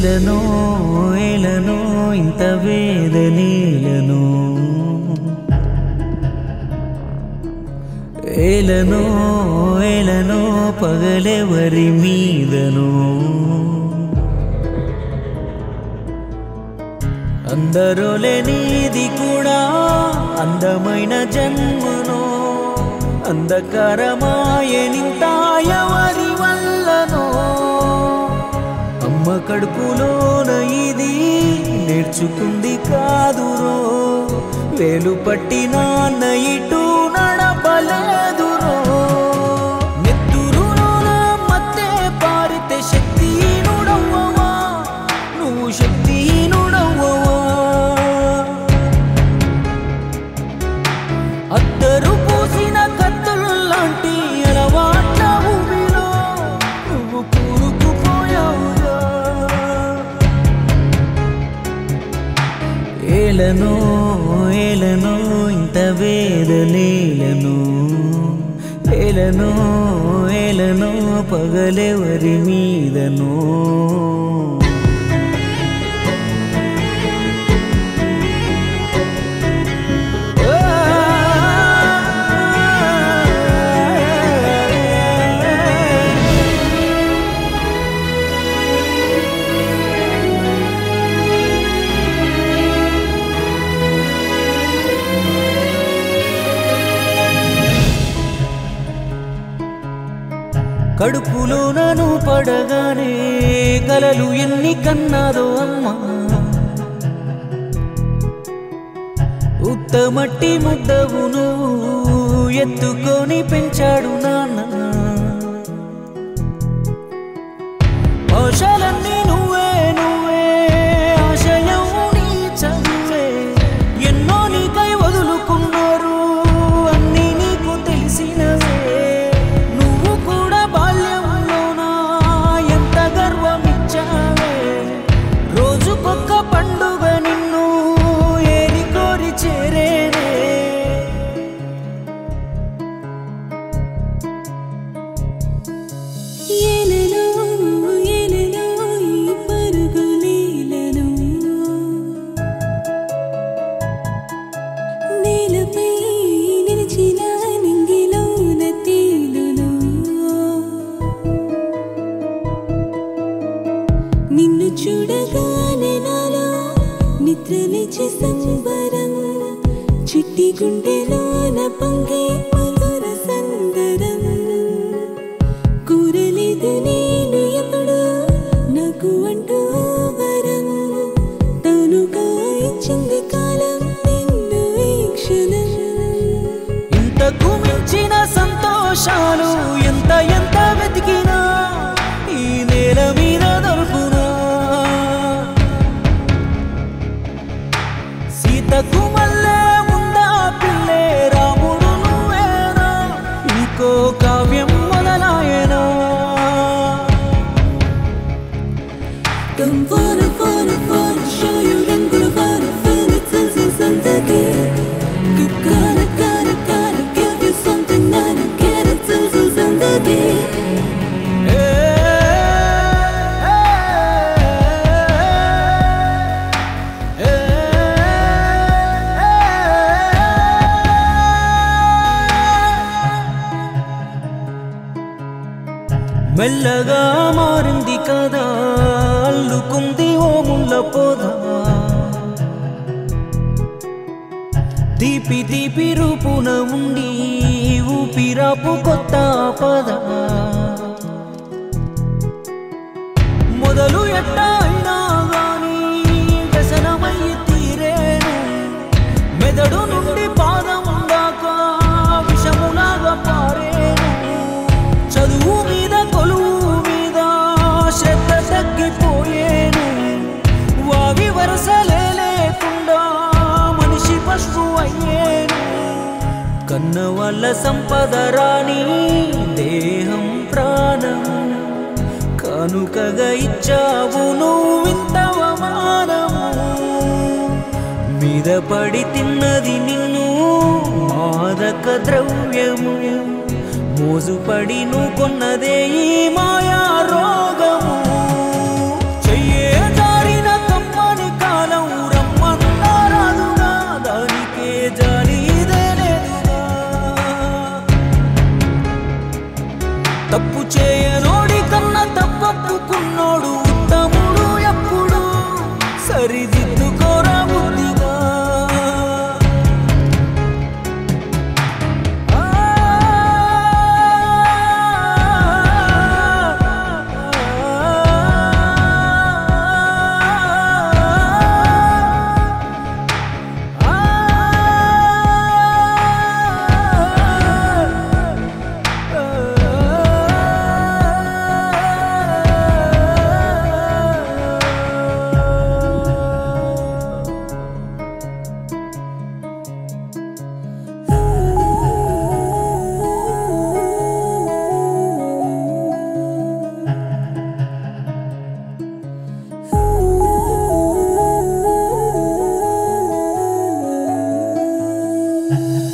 ఏలనో ఏలనో ఇంత వేదనేలనో ఏలనో ఏలనో పగలెవరి మీదనో అందరూ లేనిది కూడా అందమైన జన్మనో అంధకారమాయనింత ఎవరి వల్లనో అమ్మ కడుపులోన ఇది నేర్చుకుంది కాదురో వేలు పట్టి నాన్న ఇటు నడపలేదురో నెత్తురులోన మత్తే పారితే శక్తిహీనుడవ్వవా నువ్వు శక్తిహీనుడవ్వవా అద్దరు పూసిన కత్తుల్లాంటి అలవాట్ల ఊబిలో నువ్వు కూరుకుపోయావుగా ఏలనో ఏలనో ఇంత వేదనేలను ఏలనో ఏలనో పగలెవరి మీదనో కడుపులో నన్ను పడగానే కలలు ఎన్ని కన్నాదో అమ్మా ఉత్తమట్టి ముద్దవు నువ్వు ఎత్తుకొని పెంచాడు నాన్న ఆశలన్నీ నువ్వే నువ్వే ఆశయం నీ చదువే ఎన్నో నీకై వదులుకున్నారు అన్నీ నీకు తెలిసినవే నువ్వు కూడా బాల్యంలోనా ఎంత గర్వమిచ్చావే రోజుకొక్క పండుగ నిన్ను ఏరి కోరి చేరేనే ఏలెలో ఏలెలో ఈ పరుగులేలను నేలపై నిలిచిన నింగిలోన తేలును నిన్ను చూడగానే నాలో నిద్రలేచే సంబరం చిట్టి గుండెలోన పొంగే మధుర సందరం కూరలేదు నేను ఎప్పుడు నాకు అంటూ వరం తానుగా ఇచ్చింది కాలం నిన్ను ఈ క్షణం ఇంతకు మించిన సంతోషాలు ఎంత ఎంత వెతికినా ఈ నేల మీద దొరుకునా సీతకు మల్లె ముందా పిల్లే రాముడు నువ్వేనా ఇంకో కావ్యం మొదలాయనా Come for it, for it, for it, show you రంగులు for it, feel it, sense it, సంతకి Gotta, gotta, gotta give you something that I get it, sense it, సంతకి ఏ, ఏ, మెల్లగా మారింది కదా అల్లుకుంది ఓ ముళ్ళ పోదా తీపి తీపి రూపున ఉండి ఊపిరాపు కొత్త పద మొదలు ఎట్ట అయినా గాని వ్యసనమయ్యి తీరేను మెదడు నుండి పాదం దాకా విషములాగా పారేను చదువు మీద కొలువు మీద శ్రద్ధ తగ్గిపోయేను వావి వరసలే లేకుండా మనిషి పశువు అయ్యేను కన్న వాళ్ళ సంపద రాని దేహం ప్రాణం కానుకగా ఇచ్చావు నువ్వింత అవమానము మీద పడి తిన్నది నిన్ను మాదక ద్రవ్యము మోజుపడి నువ్వు కొన్నదే ఈ మాయా రోగము చెయ్యే you.